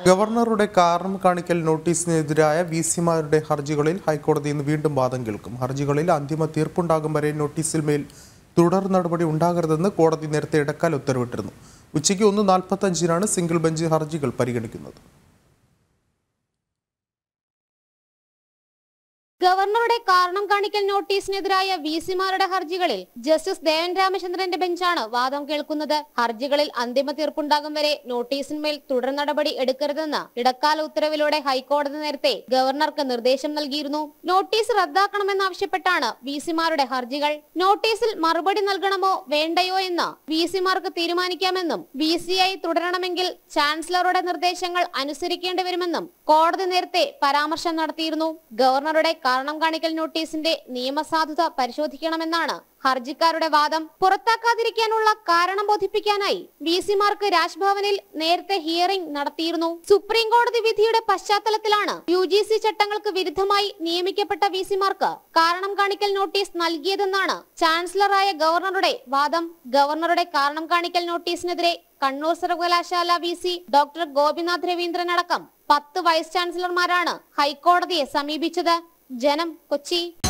ഗവർണറുടെ കാരണം കാണിക്കൽ നോട്ടീസിനെതിരായ വി സിമാരുടെ ഹർജികളിൽ ഹൈക്കോടതി ഇന്ന് വീണ്ടും വാദം കേൾക്കും ഹർജികളിൽ അന്തിമ തീർപ്പുണ്ടാകും വരെ നോട്ടീസിൽ മേൽ തുടർ നടപടി ഉണ്ടാകരുതെന്ന് കോടതി നേരത്തെ ഇടക്കാല ഉത്തരവിട്ടിരുന്നു ഉച്ചയ്ക്ക് ഒന്ന് നാൽപ്പത്തഞ്ചിനാണ് സിംഗിൾ ബെഞ്ച് ഹർജികൾ പരിഗണിക്കുന്നത് ഗവർണറുടെ കാരണം കാണിക്കൽ നോട്ടീസിനെതിരായ വി സിമാരുടെ ഹർജികളിൽ ജസ്റ്റിസ് ദേവൻ രാമചന്ദ്രന്റെ ബെഞ്ചാണ് വാദം കേൾക്കുന്നത് ഹർജികളിൽ അന്തിമ തീർപ്പുണ്ടാകും വരെ നോട്ടീസിന്മേൽ തുടർ നടപടി എടുക്കരുതെന്ന് ഇടക്കാല ഉത്തരവിലൂടെ ഹൈക്കോടതി നേരത്തെ ഗവർണർക്ക് നിർദ്ദേശം നൽകിയിരുന്നു നോട്ടീസ് റദ്ദാക്കണമെന്നാവശ്യപ്പെട്ടാണ് വി സിമാരുടെ ഹർജികൾ നോട്ടീസിൽ മറുപടി നൽകണമോ വേണ്ടയോ എന്ന് വി സിമാർക്ക് തീരുമാനിക്കാമെന്നും വി സി ഐ തുടരണമെങ്കിൽ ചാൻസലറുടെ നിർദ്ദേശങ്ങൾ അനുസരിക്കേണ്ടി വരുമെന്നും കോടതി നേരത്തെ പരാമർശം നടത്തിയിരുന്നു ഗവർണറുടെ കാരണം കാണിക്കൽ നോട്ടീസിന്റെ നിയമസാധുത പരിശോധിക്കണമെന്നാണ് ഹർജിക്കാരുടെ വാദം പുറത്താക്കാതിരിക്കാനുള്ള കാരണം ബോധിപ്പിക്കാനായി വി സിമാർക്ക് രാജ്ഭവനിൽ നേരത്തെ ഹിയറിംഗ് നടത്തിയിരുന്നു സുപ്രീം കോടതി വിധിയുടെ പശ്ചാത്തലത്തിലാണ് യു ജി സി ചട്ടങ്ങൾക്ക് വിരുദ്ധമായി നിയമിക്കപ്പെട്ട വി സിമാർക്ക് കാരണം കാണിക്കൽ നോട്ടീസ് നൽകിയതെന്നാണ് ചാൻസലറായ ഗവർണറുടെ വാദം ഗവർണറുടെ കാരണം കാണിക്കൽ നോട്ടീസിനെതിരെ കണ്ണൂർ സർവകലാശാല V C doctor Gopinath Raveendran അടക്കം പത്ത് വൈസ് ചാൻസലർമാരാണ് ഹൈക്കോടതിയെ സമീപിച്ചത് ജനം കൊച്ചി